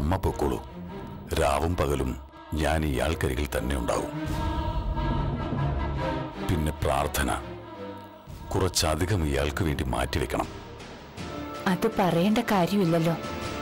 അമ്മ പൊക്കോളൂ രാവും പകലും ഞാൻ ഇയാൾക്കരികിൽ തന്നെ ഉണ്ടാവും പിന്നെ പ്രാർത്ഥന കുറച്ചധികം ഇയാൾക്ക് വേണ്ടി മാറ്റിവെക്കണം അത് പറയേണ്ട കാര്യമില്ലല്ലോ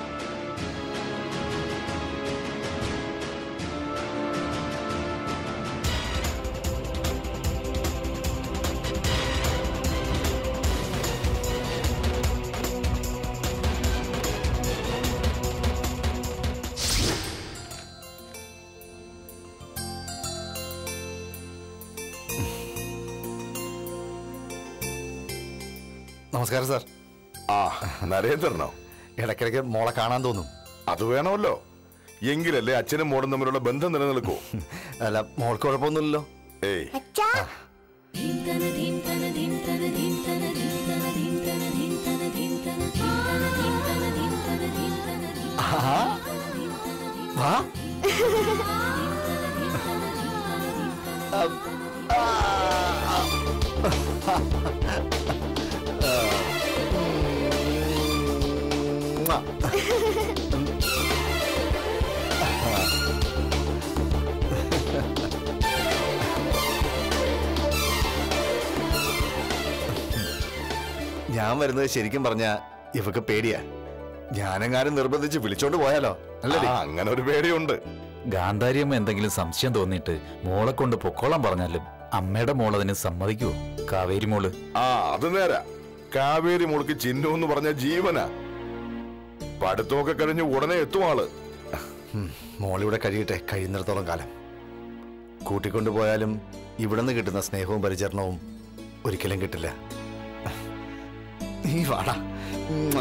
നമസ്കാരം സാർ ആ നരേന്ദ്രനോ ഇടയ്ക്കിടയ്ക്ക് മോളെ കാണാൻ തോന്നും അത് വേണമല്ലോ എങ്കിലല്ലേ അച്ഛനും മോളും തമ്മിലുള്ള ബന്ധം നിലനിൽക്കൂ അല്ല മോൾക്ക് കുഴപ്പമൊന്നുമില്ലല്ലോ ഏയ് വാ ഞാൻ വരുന്നത് ശരിക്കും പറഞ്ഞ ഇവക്ക് പേടിയാ ഞാനെങ്ങാനും നിർബന്ധിച്ച് വിളിച്ചോണ്ട് പോയാലോ അല്ലേ ആ, അങ്ങനെ ഒരു പേടിയുണ്ട് ഗാന്ധാരിയമ്മ എന്തെങ്കിലും സംശയം തോന്നിയിട്ട് മോളെ കൊണ്ട് പൊക്കോളാൻ പറഞ്ഞാലും അമ്മയുടെ മോൾ അതിന് സമ്മതിക്കുവോ കാവേരി മോള് ആ അത് നേരാ കാവേരി മോൾക്ക് ചിന്നു എന്ന് പറഞ്ഞ ജീവനാ പഠിത്തമൊക്കെ കഴിഞ്ഞ് ഉടനെ എത്തും ആള് മോളിവിടെ കഴിയട്ടെ കഴിയുന്നിടത്തോളം കാലം കൂട്ടിക്കൊണ്ടുപോയാലും ഇവിടെ നിന്ന് കിട്ടുന്ന സ്നേഹവും പരിചരണവും ഒരിക്കലും കിട്ടില്ല നീ വാടാ ഉമ്മ.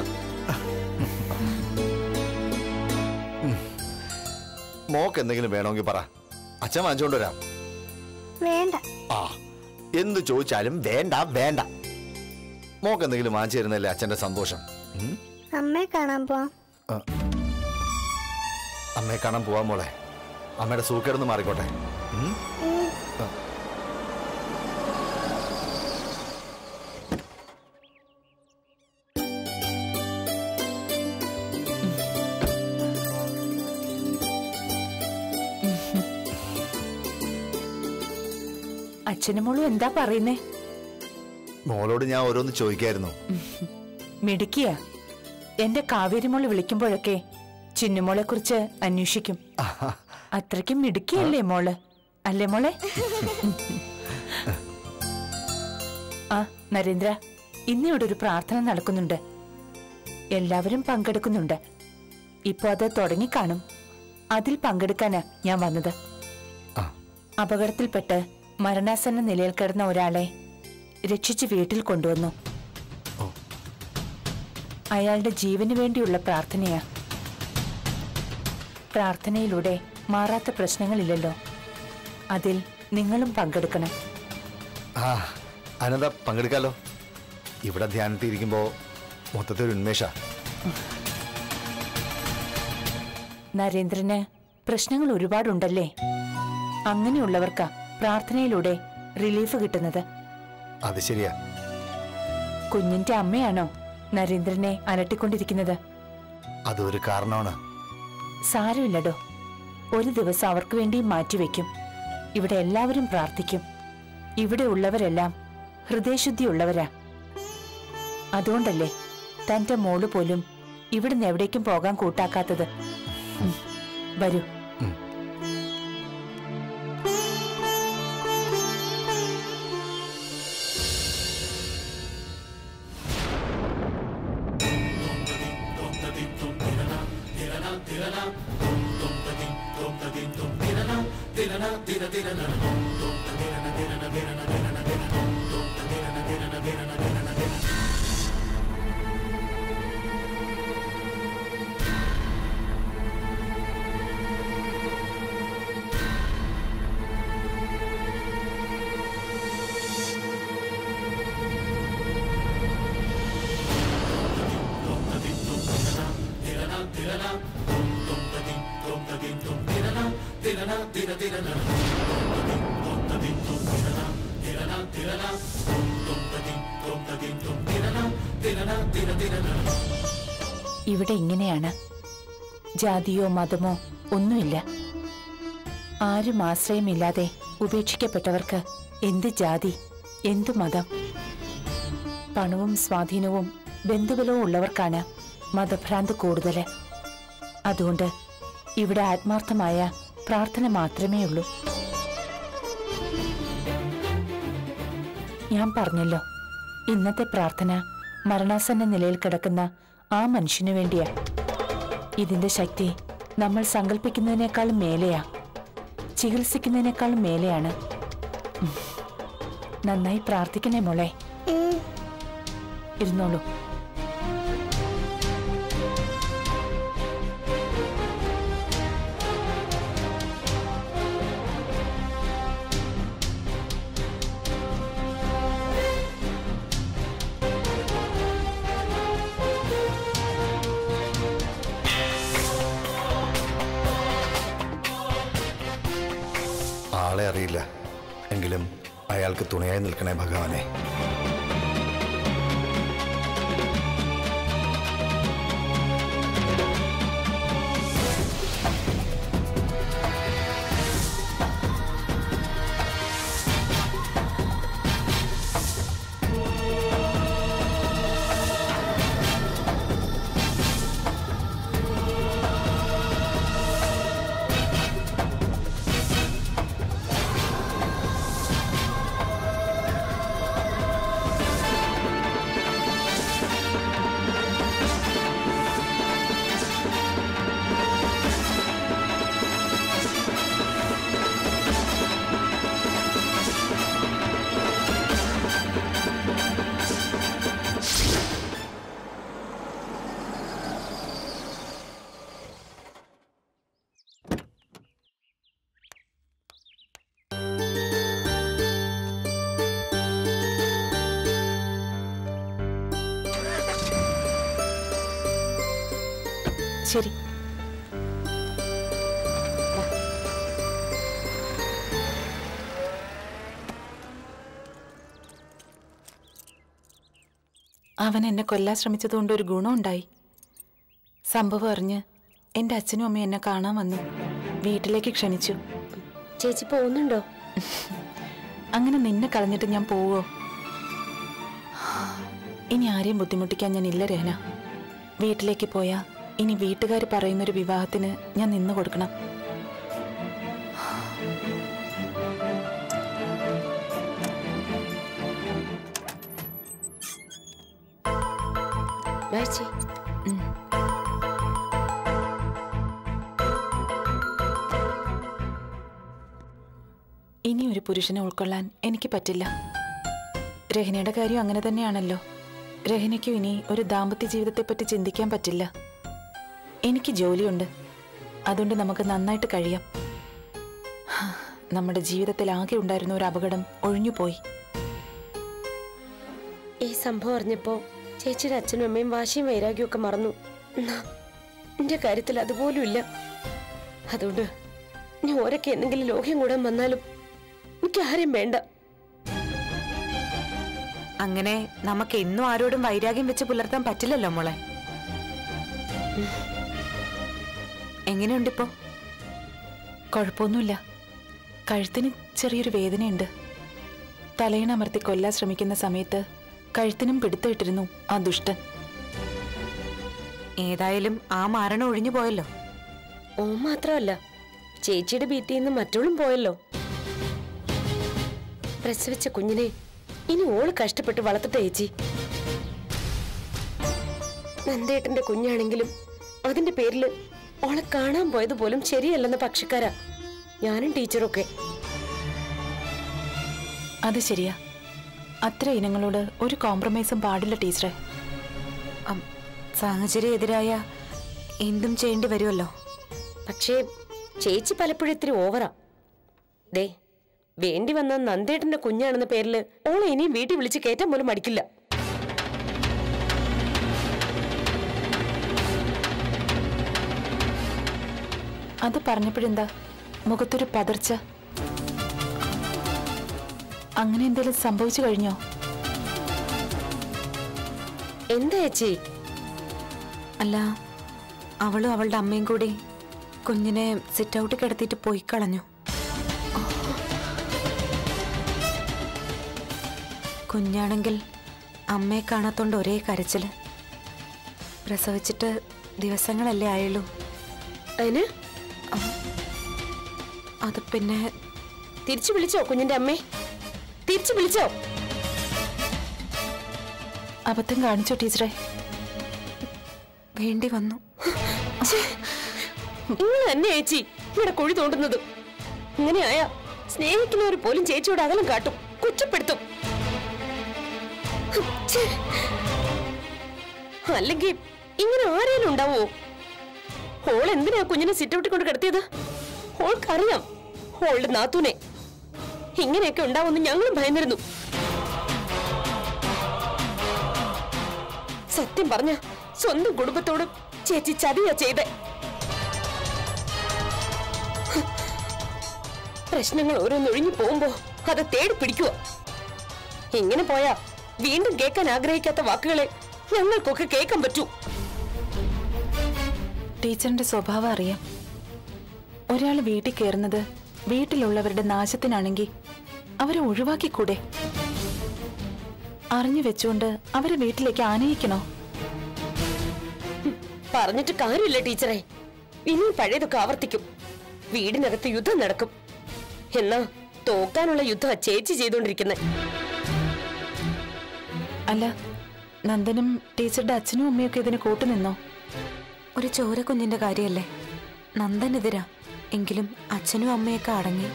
ഉം. മോക്ക് എന്തെങ്കിലും വേണമെങ്കിൽ പറ അച്ഛൻ വാങ്ങിച്ചോണ്ട് വരാം വേണ്ട ആ എന്ത് ചോദിച്ചാലും വേണ്ട വേണ്ട മോക്ക് എന്തെങ്കിലും വാങ്ങിച്ചു തരുന്നല്ലേ അച്ഛന്റെ സന്തോഷം ഉം? അമ്മയെ കാണാൻ പോവാം അമ്മയെ കാണാൻ പോവാൻ മോളെ അമ്മയുടെ സൂക്കേടൊന്ന് മാറിക്കോട്ടെ ഉം? ആ. അച്ഛനും മോളും എന്താ പറയുന്നേ മോളോട് ഞാൻ ഓരോന്ന് ചോദിക്കായിരുന്നു മിടുക്കിയ എന്റെ കാവേരിമോള് വിളിക്കുമ്പോഴൊക്കെ ചിന്നുമോളെ കുറിച്ച് അന്വേഷിക്കും അത്രയ്ക്കും മിടുക്കിയല്ലേ മോള് അല്ലേ മോളെ ആ നരേന്ദ്ര ഇന്നിവിടെ ഒരു പ്രാർത്ഥന നടക്കുന്നുണ്ട് എല്ലാവരും പങ്കെടുക്കുന്നുണ്ട് ഇപ്പൊ അത് തുടങ്ങിക്കാണും അതിൽ പങ്കെടുക്കാനാ ഞാൻ വന്നത് ആ. അപകടത്തിൽപ്പെട്ട് മരണാസന്ന നിലയിൽ കിടന്ന ഒരാളെ രക്ഷിച്ച് വീട്ടിൽ കൊണ്ടുവന്നു അയാളുടെ ജീവന് വേണ്ടിയുള്ള പ്രാർത്ഥനയാ പ്രാർത്ഥനയിലൂടെ മാറാത്ത പ്രശ്നങ്ങളില്ലല്ലോ അതിൽ നിങ്ങളും പങ്കെടുക്കണം ആ അനന്ത പങ്കെടുക്കാലോ ഇവിടെ ധ്യാനത്തിൽ ഇരിക്കുമ്പോ മൊത്തത്തിൽ ഒരു ഉന്മേഷ നരേന്ദ്രന് പ്രശ്നങ്ങൾ ഒരുപാടുണ്ടല്ലേ അങ്ങനെയുള്ളവർക്കാ പ്രാർത്ഥനയിലൂടെ റിലീഫ് കിട്ടുന്നത് അത് ശരിയാ കുഞ്ഞിന്റെ അമ്മയാണോ നരേന്ദ്രനെ അലട്ടിക്കൊണ്ടിരിക്കുന്നത് അതൊരു കാരണമാണ് സാരമില്ലടോ ഒരു ദിവസം അവർക്ക് വേണ്ടി മാറ്റിവെക്കും ഇവിടെ എല്ലാവരും പ്രാർത്ഥിക്കും ഇവിടെ ഉള്ളവരെല്ലാം ഹൃദയശുദ്ധിയുള്ളവരാ അതുകൊണ്ടല്ലേ തന്റെ മോള് പോലും ഇവിടുന്ന് എവിടേക്കും പോകാൻ കൂട്ടാക്കാത്തത് ഉം, വരൂ ഇവിടെ ഇങ്ങനെയാണ് ജാതിയോ മതമോ ഒന്നുമില്ല ആരും ആശ്രയമില്ലാതെ ഉപേക്ഷിക്കപ്പെട്ടവർക്ക് എന്ത് ജാതി എന്ത് മതം പണവും സ്വാധീനവും ബന്ധുബലവും ഉള്ളവർക്കാണ് മതഭ്രാന്ത് കൂടുതല് അതുകൊണ്ട് ഇവിടെ ആത്മാർത്ഥമായ പ്രാർത്ഥന മാത്രമേ ഉള്ളൂ ഞാൻ പറഞ്ഞല്ലോ ഇന്നത്തെ പ്രാർത്ഥന മരണാസന്ന നിലയിൽ കിടക്കുന്ന ആ മനുഷ്യനു വേണ്ടിയാ ഇതിന്റെ ശക്തി നമ്മൾ സങ്കല്പിക്കുന്നതിനേക്കാളും മേലെയാ ചികിത്സിക്കുന്നതിനേക്കാളും മേലെയാണ് ഉം. നന്നായി പ്രാർത്ഥിക്കണേ മോളെ ഇരുന്നോളൂ ആളെ അറിയില്ല എങ്കിലും അയാൾക്ക് തുണയായി നിൽക്കണേ ഭഗവാനെ ശരി അവൻ എന്നെ കൊല്ലാൻ ശ്രമിച്ചതുകൊണ്ട് ഒരു ഗുണമുണ്ടായി സംഭവം അറിഞ്ഞ് എൻ്റെ അച്ഛനും അമ്മയും എന്നെ കാണാൻ വന്നു വീട്ടിലേക്ക് ക്ഷണിച്ചു ചേച്ചി പോകുന്നുണ്ടോ അങ്ങനെ നിന്നെ കളഞ്ഞിട്ട് ഞാൻ പോവോ ഇനി ആരെയും ബുദ്ധിമുട്ടിക്കാൻ ഞാൻ ഇല്ല രഹന വീട്ടിലേക്ക് പോയാ ഇനി വീട്ടുകാർ പറയുന്നൊരു വിവാഹത്തിന് ഞാൻ നിന്നു കൊടുക്കണം ബൈ ചേച്ചി ഇനി ഒരു പുരുഷനെ ഉൾക്കൊള്ളാൻ എനിക്ക് പറ്റില്ല രഹനയുടെ കാര്യം അങ്ങനെ തന്നെയാണല്ലോ രഹനയ്ക്കും ഇനി ഒരു ദാമ്പത്യ ജീവിതത്തെപ്പറ്റി ചിന്തിക്കാൻ പറ്റില്ല എനിക്ക് ജോലിയുണ്ട് അതുകൊണ്ട് നമുക്ക് നന്നായിട്ട് കഴിയാം ഹാ, നമ്മുടെ ജീവിതത്തിൽ ആകെ ഉണ്ടായിരുന്ന ഒരു അപകടം ഒഴിഞ്ഞുപോയി ഈ സംഭവം അറിഞ്ഞപ്പോ ചേച്ചിയുടെ അച്ഛനും അമ്മയും വാശിയും വൈരാഗ്യവും ഒക്കെ മറന്നു എന്നാ, എന്റെ കാര്യത്തിൽ അതുപോലും ഇല്ല അതുകൊണ്ട് ഇനി ഓരൊക്കെ എന്തെങ്കിലും ലോഹ്യം കൂടാൻ വന്നാലും എനിക്ക് ആരെയും വേണ്ട അങ്ങനെ നമുക്ക് എന്നും ആരോടും വൈരാഗ്യം വെച്ച് പുലർത്താൻ പറ്റില്ലല്ലോ മോളെ എങ്ങനെയുണ്ടിപ്പോ കുഴപ്പമൊന്നുമില്ല കഴുത്തിന് ചെറിയൊരു വേദനയുണ്ട് തലയിണമർത്തി കൊല്ലാൻ ശ്രമിക്കുന്ന സമയത്ത് കഴുത്തിനും പിടുത്തമിട്ടിരുന്നു ആ ദുഷ്ടൻ ഏതായാലും ആ മരണം ഒഴിഞ്ഞു പോയല്ലോ ഓ മാത്രമല്ല ചേച്ചിയുടെ വീട്ടിൽ നിന്ന് മറ്റോളും പോയല്ലോ പ്രസവിച്ച കുഞ്ഞിനെ ഇനി ഓള് കഷ്ടപ്പെട്ട് വളർത്തട്ടെ ചേച്ചി നന്ദേട്ടന്റെ കുഞ്ഞാണെങ്കിലും അതിന്റെ പേരിൽ ഓളെ കാണാൻ പോയത് പോലും ശരിയല്ലെന്ന പക്ഷക്കാരാ ഞാനും ടീച്ചറൊക്കെ അത് ശരിയാ അത്ര ഇനങ്ങളോട് ഒരു കോംപ്രമൈസും പാടില്ല ടീച്ചറെ അം, സാഹചര്യം എതിരായ എന്തും ചെയ്യേണ്ടി വരുമല്ലോ പക്ഷേ ചേച്ചി പലപ്പോഴും ഇത്തിരി ഓവറാ ദേ വേണ്ടി വന്ന നന്ദേട്ടന്റെ കുഞ്ഞാണെന്ന പേരില് ഓളെ ഇനിയും വീട്ടിൽ വിളിച്ച് കയറ്റാൻ പോലും മടിക്കില്ല അത് പറഞ്ഞപ്പോഴെന്താ മുഖത്തൊരു പതർച്ച അങ്ങനെ എന്തെങ്കിലും സംഭവിച്ചു കഴിഞ്ഞോ എന്താ ചേച്ചി അല്ല അവളും അവളുടെ അമ്മയും കൂടി കുഞ്ഞിനെ സിറ്റ് ഔട്ട് കിടത്തിയിട്ട് പോയി കളഞ്ഞു കുഞ്ഞാണെങ്കിൽ അമ്മയെ കാണാത്തോണ്ട് ഒരേ കരച്ചില് പ്രസവിച്ചിട്ട് ദിവസങ്ങളല്ലേ ആയുള്ളൂ അതിന് അത് പിന്നെ തിരിച്ചു വിളിച്ചോ കുഞ്ഞിന്റെ അമ്മേ തിരിച്ചു വിളിച്ചോ അബദ്ധം കാണിച്ചോ ടീച്ചറെ വേണ്ടി വന്നു നിങ്ങൾ തന്നെ ചേച്ചി ഇവിടെ കുഴി തോണ്ടുന്നത് ഇങ്ങനെയായ സ്നേഹിക്കുന്നവർ പോലും ചേച്ചിയോട് അകലം കാട്ടും കുറ്റപ്പെടുത്തും ഛേ. അല്ലെങ്കിൽ ഇങ്ങനെ ആരേലും ഉണ്ടാവോ ഹോൾ എന്തിനാ കുഞ്ഞിനെ സിറ്റൗട്ടിൽ കൊണ്ട് കിടത്തിയത് ഹോൾക്കറിയാം ഹോളുടെ നാത്തൂനെ ഇങ്ങനെയൊക്കെ ഉണ്ടാവുമെന്ന് ഞങ്ങളും ഭയന്നിരുന്നു സത്യം പറഞ്ഞ സ്വന്തം കുടുംബത്തോട് ചേച്ചി ചതിയാ ചെയ്തേ പ്രശ്നങ്ങൾ ഓരോന്നൊഴിഞ്ഞു പോകുമ്പോ അത് തേടി പിടിക്കുക ഇങ്ങനെ പോയാ വീണ്ടും കേൾക്കാൻ ആഗ്രഹിക്കാത്ത വാക്കുകളെ ഞങ്ങൾക്കൊക്കെ കേൾക്കാൻ പറ്റൂ ടീച്ചറിന്റെ സ്വഭാവം അറിയാം ഒരാൾ വീട്ടിൽ കയറുന്നത് വീട്ടിലുള്ളവരുടെ നാശത്തിനാണെങ്കിൽ അവരെ ഒഴിവാക്കിക്കൂടെ അറിഞ്ഞു വെച്ചുകൊണ്ട് അവരെ വീട്ടിലേക്ക് ആനയിക്കണോ പറഞ്ഞിട്ട് കാര്യമില്ല ടീച്ചറെ ഇനിയും പഴയതൊക്കെ ആവർത്തിക്കും വീടിനകത്ത് യുദ്ധം നടക്കും എന്നാ തോക്കാനുള്ള യുദ്ധം ചേച്ചി ചെയ്തോണ്ടിരിക്കുന്നത് അല്ല നന്ദനും ടീച്ചറുടെ അച്ഛനും അമ്മയൊക്കെ ഇതിന് കൂട്ടുനിന്നോ ഒരു ചോര കുഞ്ഞിന്റെ കാര്യല്ലേ നന്ദനെതിരാ എങ്കിലും അച്ഛനും അമ്മയൊക്കെ അടങ്ങി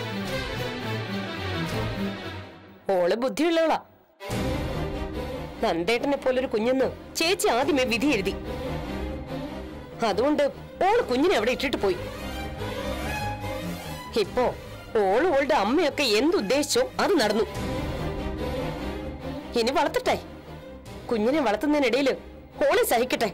ഓള് ബുദ്ധിയുള്ളവളാ നന്ദേട്ടനെ പോലൊരു കുഞ്ഞെന്ന് ചേച്ചി ആദ്യമേ വിധി എഴുതി അതുകൊണ്ട് ഓള് കുഞ്ഞിനെ അവിടെ ഇട്ടിട്ട് പോയി ഇപ്പോ ഓള് ഓളുടെ അമ്മയൊക്കെ എന്തുദ്ദേശിച്ചോ അത് നടന്നു ഇനി വളർത്തട്ടെ കുഞ്ഞിനെ വളർത്തുന്നതിനിടയില് ഓളെ സഹിക്കട്ടെ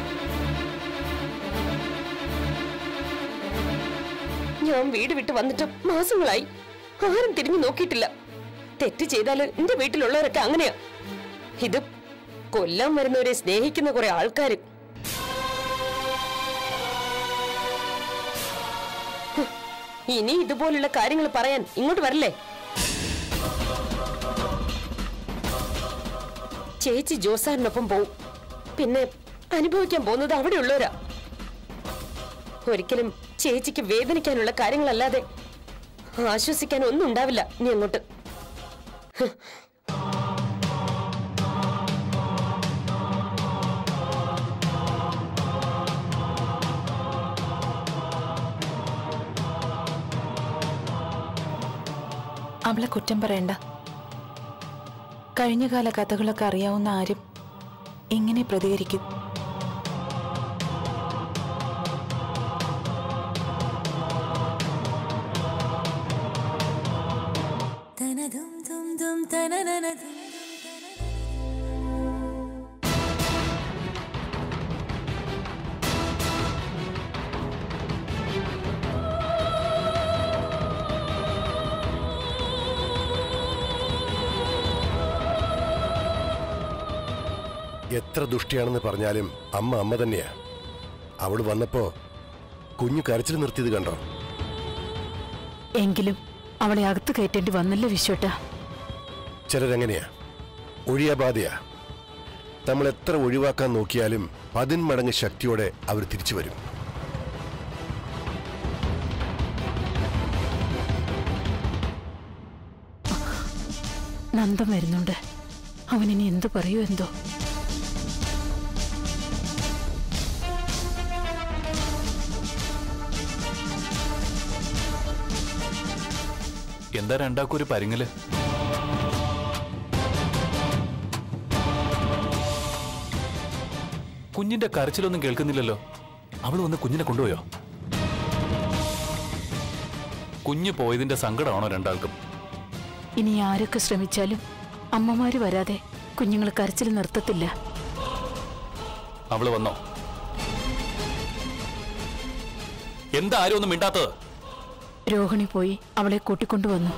ഞാൻ വീട് വിട്ട് വന്നിട്ട് മാസങ്ങളായി ആരും തിരിഞ്ഞു നോക്കിയിട്ടില്ല തെറ്റ് ചെയ്താല് എന്റെ വീട്ടിലുള്ളവരൊക്കെ അങ്ങനെയാ ഇത് കൊല്ലാൻ വരുന്നവരെ സ്നേഹിക്കുന്ന കുറെ ആൾക്കാര് ഹ്, ഇനി ഇതുപോലുള്ള കാര്യങ്ങൾ പറയാൻ ഇങ്ങോട്ട് വരില്ലേ ചേച്ചി ജോസാറിനൊപ്പം പോവും പിന്നെ അനുഭവിക്കാൻ പോകുന്നത് അവിടെയുള്ളവരാ ഒരിക്കലും ചേച്ചിക്ക് വേദനിക്കാനുള്ള കാര്യങ്ങളല്ലാതെ ആശ്വസിക്കാൻ ഒന്നും ഉണ്ടാവില്ല നീ അങ്ങോട്ട് അവളെ കുറ്റം പറയണ്ട കഴിഞ്ഞകാല കഥകളൊക്കെ അറിയാവുന്ന ആരും ഇങ്ങനെ പ്രതികരിക്കും എത്ര ദുഷ്ടിയാണെന്ന് പറഞ്ഞാലും അമ്മ അമ്മ തന്നെയാ അവൾ വന്നപ്പോ കുഞ്ഞു കരച്ചിൽ നിർത്തിയത് കണ്ടോ എങ്കിലും അവളെ അകത്ത് കയറ്റേണ്ടി വന്നല്ലോ വിശ്വട്ട ചിലരെങ്ങനെയാ ഒഴിയാബാധയാ നമ്മൾ എത്ര ഒഴിവാക്കാൻ നോക്കിയാലും പതിന്മടങ്ങ് ശക്തിയോടെ അവർ തിരിച്ചു വരും നന്ദം വരുന്നുണ്ട് അവനിനി എന്തു പറയൂ എന്തോ എന്താ രണ്ടാക്കും ഒരു പരിങ്ങല് കുഞ്ഞിന്റെ കരച്ചിലൊന്നും കേൾക്കുന്നില്ലല്ലോ അവൾ വന്ന് കുഞ്ഞിനെ കൊണ്ടുപോയോ കുഞ്ഞ് പോയതിന്റെ സങ്കടമാണോ രണ്ടാൾക്കും ഇനി ആരൊക്കെ ശ്രമിച്ചാലും അമ്മമാര് വരാതെ കുഞ്ഞുങ്ങൾ കരച്ചിൽ നിർത്തത്തില്ല അവള് വന്നോ എന്താ ആരും ഒന്നും മിണ്ടാത്തത് രോഹിണി പോയി അവളെ കൂട്ടിക്കൊണ്ടുവന്നു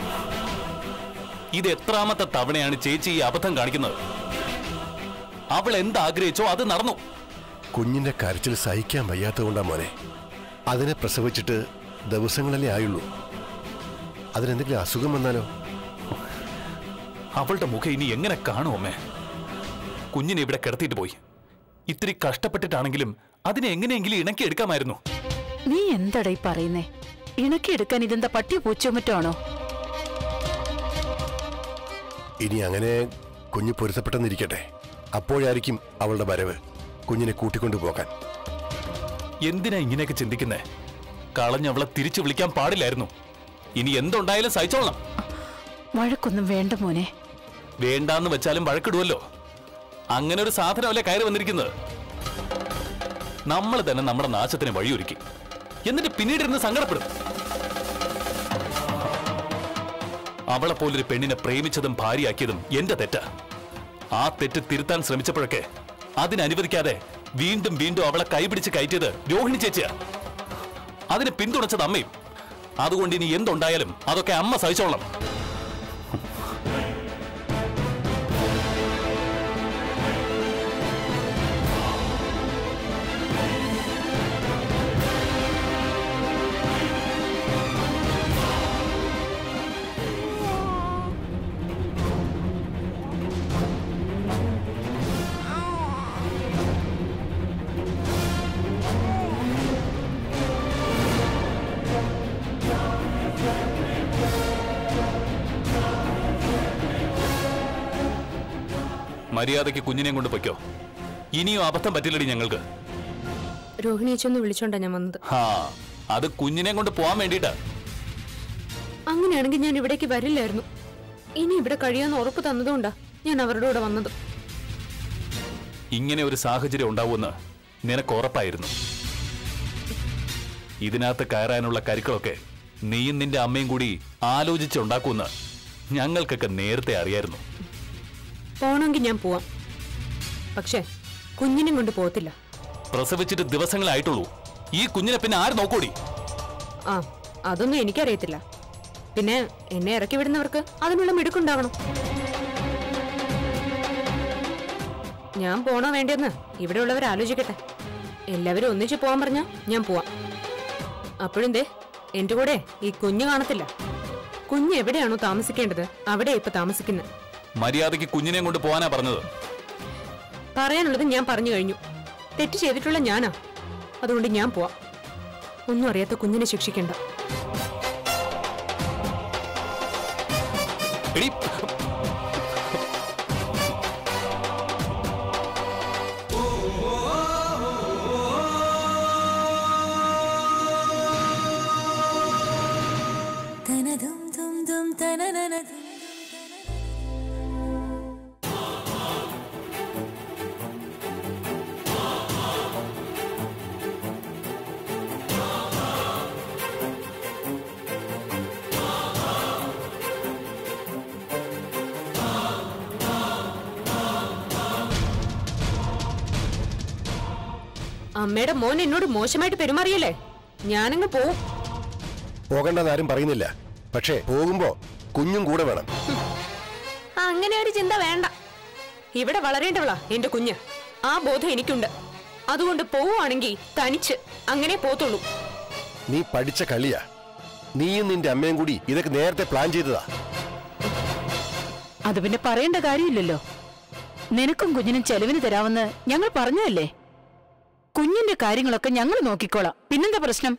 ഇത് എത്രാമത്തെ തവണയാണ് ചേച്ചി ഈ അബദ്ധം കാണിക്കുന്നത് അവൾ എന്താഗ്രഹിച്ചോ അത് നടന്നു കുഞ്ഞിന്റെ കരച്ചിൽ സഹിക്കാൻ വയ്യാത്തതുകൊണ്ടാ മോനെ അതിനെ പ്രസവിച്ചിട്ട് ദിവസങ്ങളല്ലേ ആയുള്ളൂ അതിനെന്തെങ്കിലും അസുഖം വന്നാലോ അവളുടെ മുഖം ഇനി എങ്ങനെ കാണും അമ്മേ കുഞ്ഞിനെ ഇവിടെ കിടത്തിയിട്ട് പോയി ഇത്തിരി കഷ്ടപ്പെട്ടിട്ടാണെങ്കിലും അതിനെ എങ്ങനെയെങ്കിലും ഇണക്കി എടുക്കാമായിരുന്നു നീ എന്താടാ ഈ പറയുന്നേ ഇണക്കിയെടുക്കാൻ ഇതെന്താ പട്ടിയോ പൂച്ചയോ മറ്റോ ആണോ ഇനി അങ്ങനെ കുഞ്ഞ് പൊരുത്തപ്പെട്ടെന്നിരിക്കട്ടെ അപ്പോഴായിരിക്കും അവളുടെ വരവ് കുഞ്ഞിനെ കൂട്ടിക്കൊണ്ടു പോകാൻ എന്തിനാ ഇങ്ങനെയൊക്കെ ചിന്തിക്കുന്നേ കളഞ്ഞവളെ തിരിച്ചു വിളിക്കാൻ പാടില്ലായിരുന്നു ഇനി എന്തുണ്ടായാലും സഹിച്ചോളാം വഴക്കൊന്നും വേണ്ട മോനെ വേണ്ടാന്ന് വെച്ചാലും വഴക്കിടുവല്ലോ അങ്ങനെ ഒരു സാധനമല്ലേ കയറി വന്നിരിക്കുന്നത് നമ്മൾ തന്നെ നമ്മുടെ നാശത്തിന് വഴിയൊരുക്കി എന്നിട്ട് പിന്നീട് ഇരുന്ന് സങ്കടപ്പെടും അവളെ പോലൊരു പെണ്ണിനെ പ്രേമിച്ചതും ഭാര്യയാക്കിയതും എന്റെ തെറ്റാ ആ തെറ്റ് തിരുത്താൻ ശ്രമിച്ചപ്പോഴൊക്കെ അതിനനുവദിക്കാതെ വീണ്ടും വീണ്ടും അവളെ കൈപിടിച്ച് കയറ്റിയത് രോഹിണി ചേച്ചിയാ അതിനെ പിന്തുണച്ചത് അമ്മയും അതുകൊണ്ട് ഇനി എന്തുണ്ടായാലും അതൊക്കെ അമ്മ സഹിച്ചോളാം മര്യാദയ്ക്ക് കുഞ്ഞിനെയും കൊണ്ട് പൊയ്ക്കോ ഇനിയും അബദ്ധം പറ്റില്ലടി ഞങ്ങൾക്ക് രോഹിണി ചേച്ചി ഒന്ന് വിളിച്ചോണ്ടാ ഞാൻ വന്നത് ഹാ അത് കുഞ്ഞിനെയും കൊണ്ട് പോവാൻ വേണ്ടിയിട്ടാ അങ്ങനെയാണെങ്കിൽ ഞാൻ ഇവിടേക്ക് വരില്ലായിരുന്നു ഇനി ഇവിടെ കഴിയാന്ന് ഉറപ്പ് തന്നതുകൊണ്ടാ ഞാൻ അവരുടെ കൂടെ വന്നത് ഇങ്ങനെ ഒരു സാഹചര്യം ഉണ്ടാവുമെന്ന് നിനക്ക് ഉറപ്പായിരുന്നു ഇതിനകത്ത് കയറാനുള്ള കരുക്കളൊക്കെ നീയും നിന്റെ അമ്മയും കൂടി ആലോചിച്ചുണ്ടാക്കുമെന്ന് ഞങ്ങൾക്കൊക്കെ നേരത്തെ അറിയായിരുന്നു പോണമെങ്കിൽ ഞാൻ പോവാം പക്ഷേ കുഞ്ഞിനും കൊണ്ട് പോകത്തില്ല പ്രസവിച്ചിട്ട് ദിവസങ്ങളായിട്ടുള്ളൂ ഈ കുഞ്ഞിനെ പിന്നെ ആര് നോക്കൂടി ആ അതൊന്നും എനിക്കറിയത്തില്ല പിന്നെ എന്നെ ഇറക്കി വിടുന്നവർക്ക് അതിനുള്ള മിടുക്കുണ്ടാവണം ഞാൻ പോണോ വേണ്ടെന്ന് ഇവിടെയുള്ളവർ ആലോചിക്കട്ടെ എല്ലാവരും ഒന്നിച്ച് പോവാൻ പറഞ്ഞാ ഞാൻ പോവാം അപ്പോഴും ദേ എന്റെ കൂടെ ഈ കുഞ്ഞ് കാണത്തില്ല കുഞ്ഞ് എവിടെയാണോ താമസിക്കേണ്ടത് അവിടെ ഇപ്പൊ താമസിക്കുന്നത് മര്യാദയ്ക്ക് കുഞ്ഞിനെയും കൊണ്ട് പോകാനാ പറഞ്ഞത് പറയാനുള്ളത് ഞാൻ പറഞ്ഞു കഴിഞ്ഞു തെറ്റ് ചെയ്തിട്ടുള്ള ഞാനാ അതുകൊണ്ട് ഞാൻ പോവാം ഒന്നും അറിയാത്ത കുഞ്ഞിനെ ശിക്ഷിക്കണ്ട എടി അമ്മയുടെ മോൻ എന്നോട് മോശമായിട്ട് പെരുമാറിയല്ലേ ഞാനങ്ങ് പോവും പോകണ്ടെന്ന് ആരും പറയുന്നില്ല പക്ഷേ പോകുമ്പോ കുഞ്ഞും കൂടെ വേണം അങ്ങനെ ഒരു ചിന്ത വേണ്ട ഇവിടെ വളരേണ്ടവളാ എന്റെ കുഞ്ഞ് ആ ബോധം എനിക്കുണ്ട് അതുകൊണ്ട് പോവുകയാണെങ്കിൽ തനിച്ച് അങ്ങനെ പോത്തുള്ളൂ നീ പഠിച്ച കളിയാ നീയും നിന്റെ അമ്മയും കൂടി ഇതൊക്കെ നേരത്തെ പ്ലാൻ ചെയ്തതാ അത് പിന്നെ പറയേണ്ട കാര്യമില്ലല്ലോ നിനക്കും കുഞ്ഞിനും ചെലവിന് തരാമെന്ന് ഞങ്ങൾ പറഞ്ഞതല്ലേ കുഞ്ഞിന്റെ കാര്യങ്ങളൊക്കെ ഞങ്ങൾ നോക്കിക്കോളാം പിന്നെന്താ പ്രശ്നം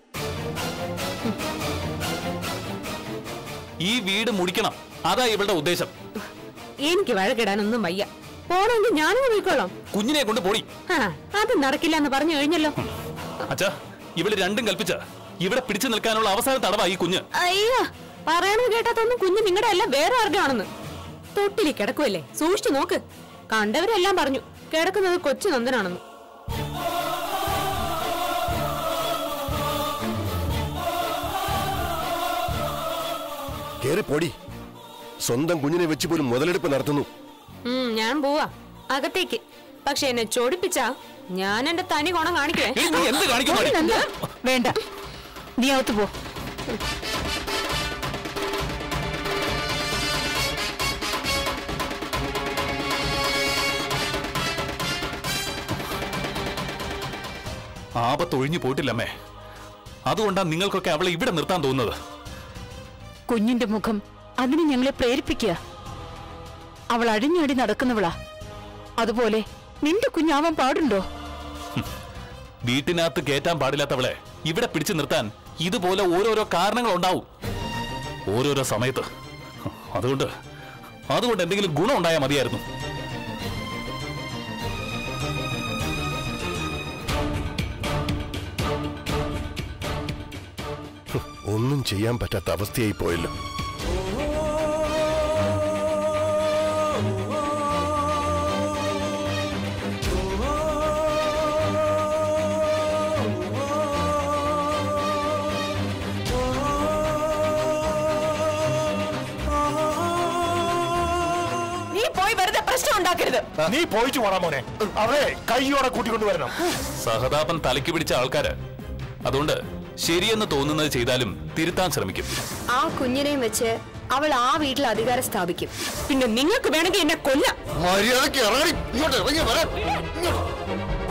ഈ വീട് മുടിക്കണം അതാ ഇവളുടെ ഉദ്ദേശം എനിക്ക് വഴക്കിടാനൊന്നും വയ്യ പോണെങ്കിൽ ഞാനും പോയിക്കോളാം കുഞ്ഞിനെ കൊണ്ട് പോടി ആ, അത് നടക്കില്ല എന്ന് പറഞ്ഞു കഴിഞ്ഞല്ലോ അച്ഛാ ഇവള് രണ്ടും കൽപ്പിച്ച ഇവിടെ പിടിച്ചു നിൽക്കാനുള്ള അവസാന തടവാ ഈ കുഞ്ഞ് അയ്യോ പറയണത് കേട്ടാത്തൊന്നും കുഞ്ഞ് നിങ്ങളുടെ അല്ല വേറെ ആരുടെ ആണെന്ന് തൊട്ടിലി കിടക്കുമല്ലേ സൂക്ഷിച്ചു നോക്ക് കണ്ടവരെല്ലാം പറഞ്ഞു കിടക്കുന്നത് കൊച്ചു നന്ദനാണെന്ന് കേറി പൊടി സ്വന്തം കുഞ്ഞിനെ വെച്ച് പോലും മുതലെടുപ്പ് നടത്തുന്നു ഉം, ഞാൻ പോവാ അകത്തേക്ക് പക്ഷെ എന്നെ ചോടിപ്പിച്ചാ ഞാൻ എന്റെ തനി കോണം കാണിക്കുവേ ഏയ്, നീ എന്ത് കാണിക്കുന്നു മോനെ നന്ദ, വേണ്ട നീ അകത്ത് പോ ആപത്ത് ഒഴിഞ്ഞു പോയിട്ടില്ലമ്മേ അതുകൊണ്ടാണ് നിങ്ങൾക്കൊക്കെ അവളെ ഇവിടെ നിർത്താൻ തോന്നുന്നത് കുഞ്ഞിന്റെ മുഖം അതിന് ഞങ്ങളെ പ്രേരിപ്പിക്കുക അവൾ അഴിഞ്ഞാടി നടക്കുന്നവളാ അതുപോലെ നിന്റെ കുഞ്ഞാവാൻ പാടുണ്ടോ വീട്ടിനകത്ത് കയറ്റാൻ പാടില്ലാത്തവളെ ഇവിടെ പിടിച്ചു നിർത്താൻ ഇതുപോലെ ഓരോരോ കാരണങ്ങൾ ഉണ്ടാവും ഓരോരോ സമയത്ത് അതുകൊണ്ട് അതുകൊണ്ട് എന്തെങ്കിലും ഗുണം ഉണ്ടായാൽ മതിയായിരുന്നു ഒന്നും ചെയ്യാൻ പറ്റാത്ത അവസ്ഥയായി പോയല്ലോ നീ പോയി വെറുതെ പ്രശ്നം ഉണ്ടാക്കരുത് നീ പോയിച്ചു പോടാ മോനെ അവരെ കൈയോടെ കൂട്ടിക്കൊണ്ടുവരണം സഹതാപൻ തലയ്ക്ക് പിടിച്ച ആൾക്കാര് അതുകൊണ്ട് ശരിയെന്ന് തോന്നുന്നത് ചെയ്താലും തിരുത്താൻ ശ്രമിക്കും ആ കുഞ്ഞിനെയും വെച്ച് അവൾ ആ വീട്ടിൽ അധികാരം സ്ഥാപിക്കും പിന്നെ നിങ്ങൾക്ക് വേണമെങ്കിൽ എന്നെ കൊല്ലാം മര്യാദക്ക് ഇറങ്ങി ഇങ്ങോട്ട് ഇറങ്ങി വരാൻ ഇങ്ങോട്ട്.